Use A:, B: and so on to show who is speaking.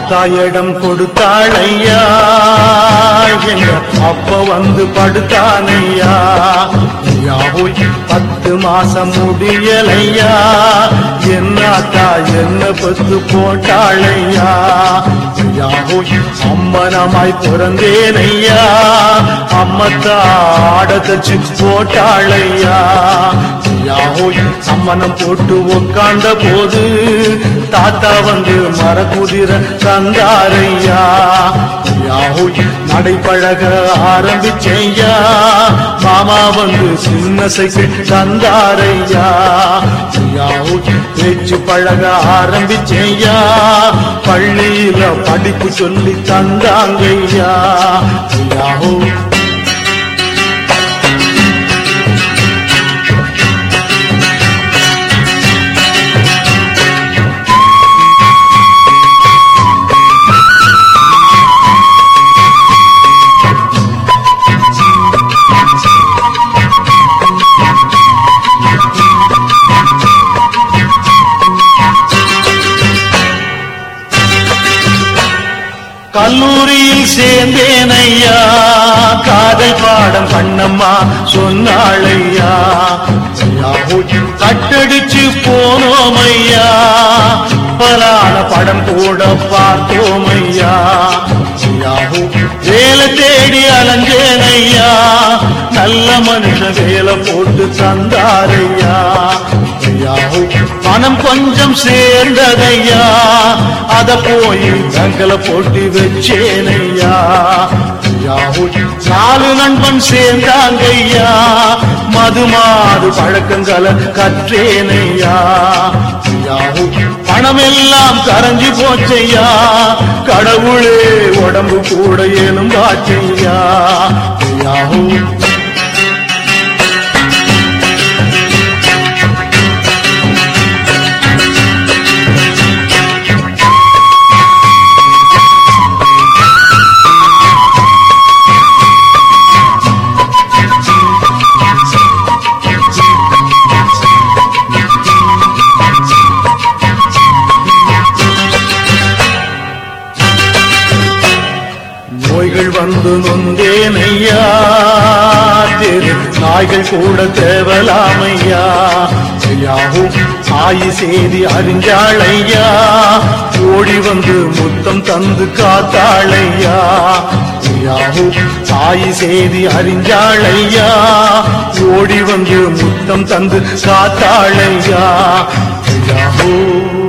A: ஆத்தா இடம் கொடுத்தாளையா எங்க அப்ப வந்து படுத்தானையா யாவோய் பத்து மாசம் முடியலையா என்னாத்தா என்ன பத்து போட்டாளையா யாவோய் அம்மனமாய் பிறந்தேனையா அம்மத்தா ஆட தச்சு போட்டாளையா யாவோய் சம்மணம் போட்டு உட்கார்ந்த போது தாத்தா வந்து மரக்குதிர தந்தாரையா யாவோய் நடைப்பழக ஆரம்பிச்சையா மாமா வந்து சின்ன சைக்கிள் தந்தாரையா யாவோய் பேச்சு பழக ஆரம்பிச்சையா பள்ளியில படிப்பு சொல்லி தந்தாங்கய்யா யாவோ கல்லூரியில் சேர்ந்தேன் ஐயா காதல் பாடம் பண்ணம்மா சொன்னாளையா கட்டடிச்சு போனோம் ஐயா பலான படம் கூட பார்த்தோம் ஐயா யாஹூ வேலை தேடி அலைஞ்சேன் ஐயா நல்ல மனுஷன் வேலை போட்டு தந்தாரையா யாஹூ பணம் கொஞ்சம் சேர்ந்ததையா அத போய் தங்கல போட்டு வச்சேனையா யாஹூ நாலு நண்பன் சேர்ந்தாங்கய்யா மது மாது பழக்கங்களை கற்றேனையா யாஹூ பணம் எல்லாம் கரைஞ்சு போச்சையா கடவுளே உடம்பு கூட ஏனும் காச்சையா யாஹூ நோய்கள் வந்து நொந்தேன் ஐயா தெரு நாய்கள் கூட தேவலாமையா யாவும் ஆயி செய்தி அறிஞ்சாள் ஐயா ஓடி வந்து முத்தம் தந்து காத்தாளையா யாவும் தாய் செய்தி அறிஞ்சாள் ஐயா ஓடி வந்து முத்தம் தந்து காத்தாளையா யாவோ